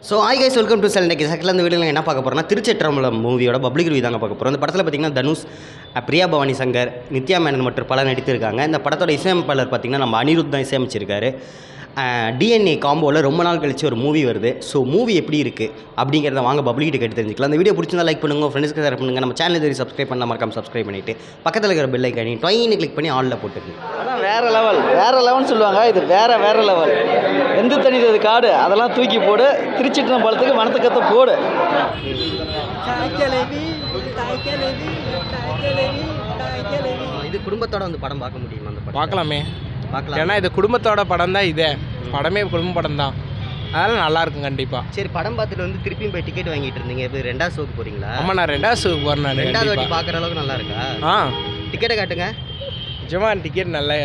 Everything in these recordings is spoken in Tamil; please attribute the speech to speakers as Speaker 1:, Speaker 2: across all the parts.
Speaker 1: ஸோ ஆய் கைஸ் வெல்கம் டு செல் இன்னைக்கு செகண்டில் இந்த வீடியோவில் என்ன பார்க்க போகிறோம்னா திருச்சிற்றம்பலம் மூவியோட பப்ளிக் ரிவ்யூ தாங்க பார்க்க போகிறோம் இந்த படத்தில் பார்த்தீங்கன்னா தனுஷ் அஹ், பிரியா பவானி சங்கர் நித்யா மேனன் மற்றும் பலர் நடித்திருக்காங்க இந்த படத்தோட இசையமைப்பாளர் பார்த்தீங்கன்னா நம்ம அனிருத் தான் இசையமைச்சிருக்காரு டிஎன்ஏ காம்போவில் ரொம்ப நாள் கழிச்சு ஒரு மூவி வருது ஸோ மூவி எப்படி இருக்குது அப்படிங்கிறத வாங்க பப்ளிக்கிட்ட கேட்டு தெரிஞ்சுக்கலாம் அந்த வீடியோ பிடிச்சிருந்தா லைக் பண்ணுங்க ஃப்ரெண்ட்ஸ்க்கு ஷேர் பண்ணுங்க நம்ம சேனல் தெரியும் சப்ஸ்கிரைப் பண்ண மறக்காம சப்ஸ்கிரைப் பண்ணிட்டு பக்கத்தில் இருக்கிற பெல் ஐக்கானி டொயின்னு கிளிக் பண்ணி ஆனில் போட்டுருக்கு
Speaker 2: அதான் வேற லெவல் வேற லெவல்னு சொல்லுவாங்க இது வேற வேற லெவல் எந்த தனிது காடு அதெல்லாம் தூக்கி போடு திருச்சிற்றம்பலத்துக்கு மனத்துக்கத்த போடு
Speaker 1: இது குடும்பத்தோட வந்து படம் பார்க்க முடியுமா அந்த படம்
Speaker 3: பார்க்கலாமே
Speaker 1: பார்க்கலாம்
Speaker 3: ஏன்னா இது குடும்பத்தோட படம் தான் இதே படமே குடும்ப படம் தான் அதனால நல்லா இருக்கும் கண்டிப்பா
Speaker 1: சரி படம் பார்த்துட்டு வந்து திருப்பியும் போய் டிக்கெட் வாங்கிட்டு இருந்தீங்க இப்போ ரெண்டாவது ஷோக்கு போறீங்களா
Speaker 3: ஆமா நான் ரெண்டாவது ஷோக்கு போறேன் நான்
Speaker 1: ரெண்டாவது வாட்டி
Speaker 3: கண்டிப்பா
Speaker 1: பார்க்குற அளவுக்கு நல்லா இருக்கா
Speaker 3: ஆ
Speaker 1: டிக்கெட்டை காட்டுங்க
Speaker 3: நிஜமா டிக்கெட் நல்ல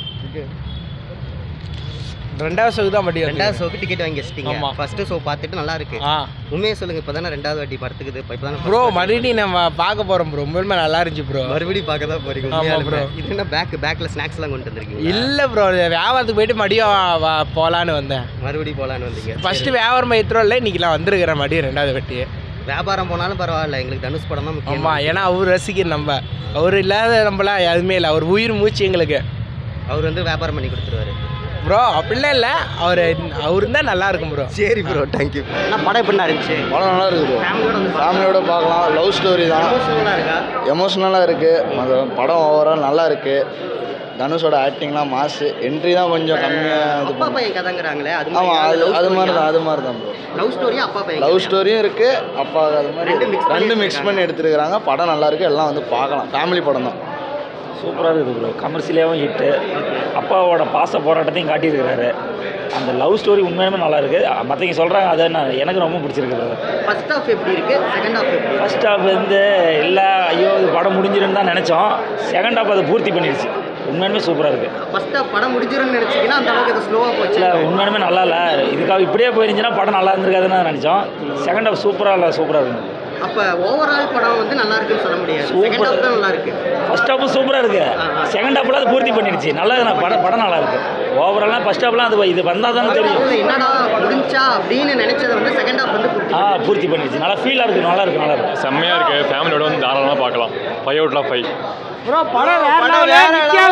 Speaker 3: ரெண்டாவது ஷோக்கு தான் படி
Speaker 1: ரெண்டாவது ஷோக்கு டிக்கெட் வாங்கி வச்சிட்டீங்க
Speaker 3: ஆமா.
Speaker 1: ஃபர்ஸ்ட் ஷோ பார்த்துட்டு நல்லா இருக்கு
Speaker 3: ஆ
Speaker 1: உண்மையை சொல்லுங்க இப்போ தானே ரெண்டாவது வாட்டி படத்துக்கு இப்போ தானே
Speaker 3: ப்ரோ மறுபடியும் நம்ம பார்க்க போறோம் ப்ரோ உண்மையுமே நல்லா இருந்துச்சு ப்ரோ
Speaker 1: மறுபடியும் பார்க்க தான் போறீங்க
Speaker 3: ஆமா
Speaker 1: உண்மையாலுமே.
Speaker 3: bro.
Speaker 1: இது என்ன பேக் பேக்ல ஸ்நாக்ஸ் எல்லாம் கொண்டு வந்திருக்கீங்க
Speaker 3: இல்ல ப்ரோ வியாபாரத்துக்கு போயிட்டு மறுபடியும் போகலான்னு வந்தேன்
Speaker 1: மறுபடியும் போலான்னு வந்தீங்க
Speaker 3: ஃபர்ஸ்ட் வியாபாரம் ஏற்றுறோம் இல்லை இன்னைக்கு நான் வந்திருக்கிறேன் மறுபடியும் ரெண்டாவது வட்டி
Speaker 1: வியாபாரம் போனாலும் பரவாயில்ல எங்களுக்கு தனுஷ் படம் தான் முக்கியம்
Speaker 3: ஆமா ஏன்னா அவர் ரசிகர் நம்ம அவர் இல்லாத நம்மளாம் எதுவுமே இல்லை அவர் உயிர் மூச்சு எங்களுக்கு
Speaker 1: அவர் வந்து வியாபாரம் பண்ணி கொடுத்துருவாரு
Speaker 3: ப்ரோ அப்படிலாம் இல்லை அவர் அவர் இருந்தால் நல்லா இருக்கும் ப்ரோ
Speaker 1: சரி ப்ரோ தேங்க்யூ நான் படம் எப்படி இருந்துச்சு
Speaker 2: படம் நல்லா இருக்குது
Speaker 1: ஃபேமிலியோட வந்து
Speaker 2: ஃபேமிலியோட பார்க்கலாம் லவ் ஸ்டோரி தான்
Speaker 1: எமோஷனலாக இருக்கா
Speaker 2: எமோஷ்னலாக இருக்குது அந்த படம் ஓவரால் நல்லா இருக்குது தனுஷோட ஆக்டிங்லாம் மாசு என்ட்ரி தான் கொஞ்சம் கம்மியாக இது
Speaker 1: அப்பா பையன் கதைங்கிறாங்களே அது
Speaker 2: ஆமாம் அது அது மாதிரி தான் அது மாதிரி தான் ப்ரோ
Speaker 1: லவ் ஸ்டோரியா அப்பா பையன்
Speaker 2: லவ் ஸ்டோரியும் இருக்குது அப்பா அது மாதிரி
Speaker 1: ரெண்டு mix பண்ணி
Speaker 2: ரெண்டு மிக்ஸ் பண்ணி எடுத்துருக்காங்க படம் நல்லா இருக்கு எல்லாம் வந்து பார்க்கலாம் ஃபேமிலி படம் தான்
Speaker 4: சூப்பராக இருக்குது ப்ரோ கமர்ஷியலாகவும் ஹிட்டு அப்பாவோட பாச போராட்டத்தையும் காட்டியிருக்கிறாரு அந்த லவ் ஸ்டோரி உண்மையுமே நல்லா இருக்கு மற்றவங்க சொல்கிறாங்க அதை நான் எனக்கு ரொம்ப பிடிச்சிருக்கு ப்ரோ
Speaker 1: ஃபர்ஸ்ட் ஹாஃப் எப்படி இருக்கு செகண்ட் ஹாஃப் எப்படி
Speaker 4: ஃபர்ஸ்ட் ஹாஃப் வந்து இல்லை ஐயோ இது படம் முடிஞ்சிருன்னு தான் நினச்சோம் செகண்ட் ஹாஃப் அதை பூர்த்தி பண்ணிடுச்சு உண்மையுமே சூப்பராக இருக்குது
Speaker 1: ஃபர்ஸ்ட் ஹாஃப் படம் முடிஞ்சிரும்னு நினைச்சீங்கன்னா அந்த அளவுக்கு இது ஸ்லோவாக போச்சு
Speaker 4: இல்லை உண்மையுமே நல்லா இல்லை இதுக்காக இப்படியே போயிருந்துச்சுன்னா படம் நல்லா இருந்திருக்காதுன்னு தான் நினச்சோம் செகண்ட் ஹாஃப் சூப்பராக இல்லை சூப்பராக இருக்குது
Speaker 1: அப்ப ஓவரால் படம் வந்து நல்லா இருக்குன்னு சொல்ல முடியாது செகண்ட் ஹாஃப் தான் நல்லா இருக்கு
Speaker 4: ஃபர்ஸ்ட் ஹாஃபும் சூப்பராக இருக்கு செகண்ட் ஹாஃபில் அது பூர்த்தி பண்ணிடுச்சு நல்லா நான் படம் படம் நல்லா இருக்கு ஓவராலாக ஃபர்ஸ்ட் ஹாஃப்லாம் அது இது வந்தால் தானே தெரியும்
Speaker 1: இல்ல, என்னடா முடிஞ்சா அப்படின்னு நினைச்சதை வந்து செகண்ட் ஹாஃப் வந்து பூர்த்தி
Speaker 4: ஆ பூர்த்தி பண்ணிடுச்சு நல்லா ஃபீலாக இருக்குது நல்லா இருக்கு நல்லா இருக்கு
Speaker 5: செம்மையாக இருக்குது ஃபேமிலியோட வந்து தாராளமாக பார்க்கலாம் ஃபைவ் அவுட்ல ஃபைவ்
Speaker 3: ப்ரோ படம் வேற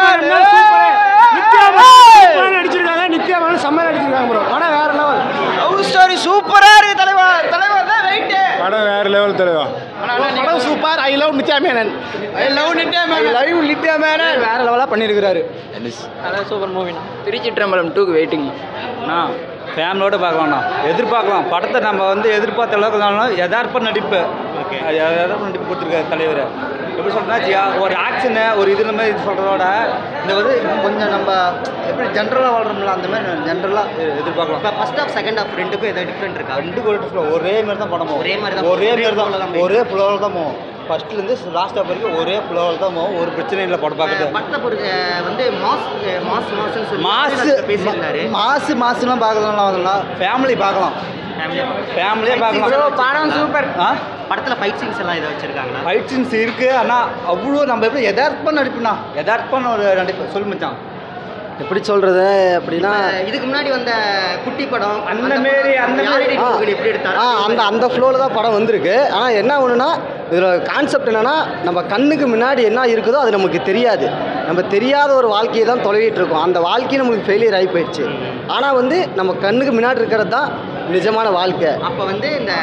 Speaker 3: நடிச்சிருக்காங்க நித்யா மேனன் செம்ம நடிச்சிருக்காங்க ப்ரோ படம் வேற லெவல்
Speaker 2: லவ் ஸ்டோரி சூப்பராக இருக்குது தலைவா தலைவர் தான் வெயிட்டு
Speaker 3: படம் வேற லெவல் தலைவா படம் super I love Nithya Menon I love Nithya Menon
Speaker 2: லைவ் லிட்டியா மேனே வேற லெவலாக பண்ணியிருக்கிறாரு
Speaker 6: சூப்பர் மூவிண்ணா திருச்சிற்றம்பலம் டூக்கு வெயிட்டிங் அண்ணா ஃபேமிலியோட பார்க்கலாம்ண்ணா எதிர்பார்க்கலாம் படத்தை நம்ம வந்து எதிர்பார்த்த அளவுக்கு இருந்தாலும் யதார்த்த நடிப்பு அது யதார்த்த நடிப்பு கொடுத்துருக்காரு தலைவர் எப்படி சொல்கிறா ஒரு ஆக்ஷனு ஒரு இது இந்த மாதிரி இது சொல்கிறதோட இந்த வந்து கொஞ்சம் நம்ம எப்படி ஜென்ரலாக வாழ்கிறோம்ல அந்த மாதிரி ஜென்ரலாக எதிர்பார்க்கலாம்
Speaker 1: இப்போ ஃபர்ஸ்ட் ஹாஃப் செகண்ட் ஹாஃப் ரெண்டுக்கும் ஏதாவது டிஃப்ரெண்ட் இருக்கா
Speaker 6: ரெண்டு கோடி ஒரே மாதிரி தான் படம் போகும்
Speaker 1: ஒரே மாதிரி தான்
Speaker 6: ஒரே
Speaker 1: ஒரே
Speaker 6: மாதிரி
Speaker 1: flow ல தான்
Speaker 6: தான்
Speaker 1: போகும்.
Speaker 6: ஒரே ஃப்ளோவில் தான் போகும் ஃபர்ஸ்ட்லேருந்து லாஸ்ட்டாக வரைக்கும் ஒரே ஃப்ளோவில் தான் போகும் ஒரு பிரச்சனையும் இல்லை படம் பார்க்குறது
Speaker 1: படத்தை பொறுத்த வந்து மாஸ் மாஸ் மாஸ்னு சொல்லி
Speaker 6: மாசு
Speaker 1: பேசியிருந்தாரு
Speaker 6: மாசு மாசுலாம் பார்க்கலாம் அதெல்லாம் ஃபேமிலி பார்க்கலாம் ஃபேமிலியே பார்க்கலாம்
Speaker 1: படம் சூப்பர்
Speaker 6: ஆ
Speaker 1: படத்துல ஃபைட் சீன்ஸ் எல்லாம் இதை வச்சிருக்காங்களா
Speaker 6: ஃபைட் சீன்ஸ் இருக்கு ஆனால் அவ்வளோ நம்ம எப்படி எதார்த்தமாக நடிப்புண்ணா எதார்த்தமான ஒரு நடிப்பு சொல்லு மச்சான்
Speaker 2: எப்படி சொல்கிறது அப்படின்னா
Speaker 1: இதுக்கு முன்னாடி வந்த குட்டி படம்
Speaker 6: அந்த மாரி, அந்த மாரி.
Speaker 1: யாரடி டூக்குடி எப்படி எடுத்தாரு
Speaker 7: ஆ அந்த அந்த ஃப்ளோவில் தான் படம் வந்திருக்கு ஆனால் என்ன ஒன்றுனா இதில் கான்செப்ட் என்னென்னா நம்ம கண்ணுக்கு முன்னாடி என்ன இருக்குதோ அது நமக்கு தெரியாது நம்ம தெரியாத ஒரு வாழ்க்கையை தான் தொலைவிட்டு இருக்கோம் அந்த வாழ்க்கை நமக்கு ஃபெயிலியர் ஆகி போயிடுச்சு ஆனால் வந்து நம்ம கண்ணுக்கு முன்னாடி இருக்கிறது தான் நிஜமான வாழ்க்கை
Speaker 1: அப்ப வந்து இந்த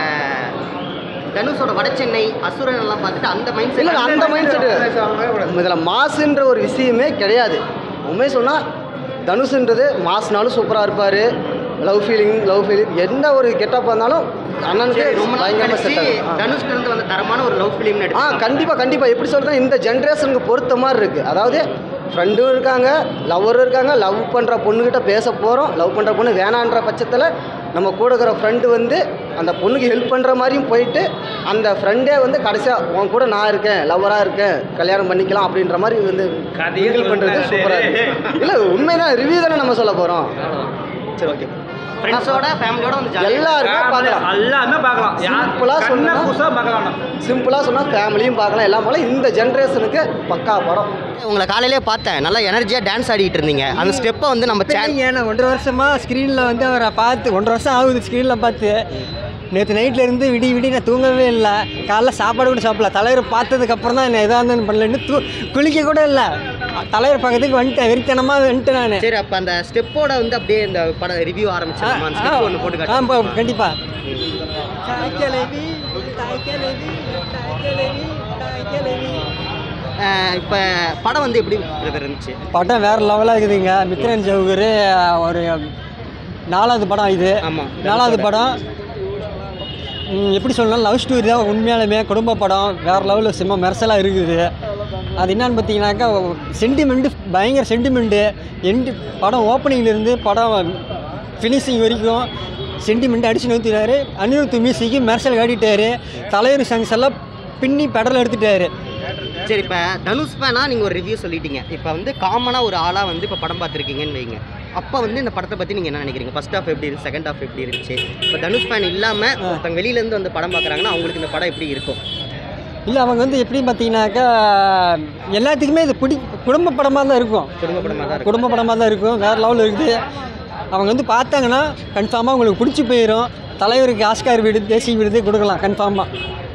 Speaker 1: தனுஷோட வட சென்னை அசுரன் எல்லாம் பார்த்துட்டு அந்த மைண்ட்
Speaker 7: இல்லை அந்த மைண்ட் செட்டு இதில் மாசுன்ற ஒரு விஷயமே கிடையாது உண்மையை சொன்னால் தனுஷுன்றது மாசுனாலும் சூப்பராக இருப்பார் லவ் ஃபீலிங் லவ் ஃபீலிங் எந்த ஒரு கெட்டப்பாக இருந்தாலும் அண்ணனுக்கு
Speaker 1: ரொம்ப நாள்
Speaker 7: பயங்கரமாக
Speaker 1: கழிச்சு
Speaker 7: செட் ஆகும்
Speaker 1: தனுஷ்க்கு இருந்து வந்த தரமான ஒரு லவ் ஃபிலிம்
Speaker 7: ஆ
Speaker 1: எடுத்து
Speaker 7: கண்டிப்பாக கண்டிப்பாக எப்படி சொல்கிறேன் இந்த ஜென்ரேஷனுக்கு பொறுத்த மாதிரி இருக்குது அதாவது ஃப்ரெண்டும் இருக்காங்க லவ்வரும் இருக்காங்க லவ் பண்ணுற பொண்ணுக்கிட்ட பேச போகிறோம் லவ் பண்ணுற பொண்ணு வேணான்ற பட்சத்தில் நம்ம கூட இருக்கிற ஃப்ரெண்டு வந்து அந்த பொண்ணுக்கு ஹெல்ப் பண்ணுற மாதிரியும் போயிட்டு அந்த ஃப்ரெண்டே வந்து கடைசியாக உன் கூட நான் இருக்கேன் லவ்வராக இருக்கேன் கல்யாணம் பண்ணிக்கலாம் அப்படின்ற மாதிரி வந்து மிங்கிள் பண்ணுறது சூப்பராக இருக்குது இல்லை உண்மைதான் ரிவ்யூ தானே நம்ம சொல்ல போகிறோம் சரி ஓகே
Speaker 1: ஃப்ரெண்ட்ஸோட ஃபேமிலியோட வந்து ஜாலியாக
Speaker 7: எல்லாருமே பார்க்கலாம்
Speaker 6: எல்லாமே பார்க்கலாம்
Speaker 7: Simple ஆ சொன்னா-
Speaker 6: புதுசாக பார்க்கலாம்
Speaker 7: சிம்பிளாக சொன்னால் ஃபேமிலியும் பார்க்கலாம் எல்லாம் போல இந்த ஜென்ரேஷனுக்கு பக்கா படம்
Speaker 1: உங்களை காலையிலே பார்த்தேன் நல்லா எனர்ஜியாக டான்ஸ் ஆடிட்டு இருந்தீங்க அந்த ஸ்டெப்பை வந்து நம்ம சேனல்
Speaker 8: இல்லைங்க நான் ஒன்றரை வருஷமாக ஸ்க்ரீனில் வந்து அவரை பார்த்து ஒன்றரை வருஷம் ஆகுது ஸ்க்ரீனில் பார்த்து நேற்று நைட்ல இருந்து விடி விடி நான் தூங்கவே இல்லை காலைல சாப்பாடு கூட சாப்பிடல தலைவர் பார்த்ததுக்கப்புறம் தான் என்ன எதாக இருந்தாலும் பண்ணலன்னு தூ குளிக்க கூட இல்லை தலைவர் பக்கத்துக்கு வந்துட்டேன் வெறித்தனமாக வந்துட்டேன் நான்
Speaker 1: சரி அப்போ அந்த ஸ்டெப்போட வந்து அப்படியே இந்த படம் ரிவ்யூ ஆரம்பிச்சிருமா அந்த ஸ்டெப் ஒன்று போட்டு
Speaker 8: ஆ
Speaker 1: காட்டு
Speaker 8: கண்டிப்பாக
Speaker 1: இப்போ படம் வந்து எப்படி brother இருந்துச்சு
Speaker 8: படம் வேறு லெவலாக இருக்குதுங்க மித்ரன் ஜவுகர் ஒரு நாலாவது படம் இது
Speaker 1: ஆமாம்
Speaker 8: நாலாவது படம் ம், எப்படி சொல்லலாம் லவ் ஸ்டோரி தான் உண்மையாலுமே குடும்ப படம் வேறு லெவலில் செம்ம மெரசலாக இருக்குது அது என்னன்னு பார்த்தீங்கன்னாக்கா சென்டிமெண்ட்டு பயங்கர சென்டிமெண்ட்டு எண்டு படம் ஓப்பனிங்லேருந்து படம் ஃபினிஷிங் வரைக்கும் சென்டிமெண்ட் அடிச்சு நூற்றினாரு அனிருத் மியூசிக்கு மெரசல் காட்டிட்டாரு தலைவர் சாங்ஸ் எல்லாம் பின்னி பெடல் எடுத்துட்டாரு
Speaker 1: சரி இப்போ தனுஷ் ஃபேனா நீங்கள் ஒரு ரிவ்யூ சொல்லிட்டீங்க இப்போ வந்து காமனாக ஒரு ஆளாக வந்து இப்போ படம் பார்த்துருக்கீங்கன்னு வைங்க அப்போ வந்து இந்த படத்தை பற்றி நீங்கள் என்ன நினைக்கிறீங்க ஃபர்ஸ்ட் ஹாஃப் எப்படி இருக்கு செகண்ட் ஹாஃப் எப்படி இருந்துச்சு இப்போ தனுஷ் ஃபேன் இல்லாமல் ஒருத்தங்க வெளியிலேருந்து வந்து படம் பார்க்குறாங்கன்னா அவங்களுக்கு இந்த படம் எப்படி இருக்கும்
Speaker 8: இல்லை அவங்க வந்து எப்படி பார்த்தீங்கன்னாக்கா எல்லாத்துக்குமே இது பிடி குடும்ப படமாக தான் இருக்கும்
Speaker 1: குடும்ப படமாக தான் இருக்கும்
Speaker 8: குடும்ப படமாக தான் இருக்கும் வேறு லெவலில் இருக்குது அவங்க வந்து பார்த்தாங்கன்னா கன்ஃபார்மாக உங்களுக்கு பிடிச்சி போயிடும் தலைவருக்கு ஆஸ்கார் விருது தேசிய விருது கொடுக்கலாம் கன்ஃபார்மாக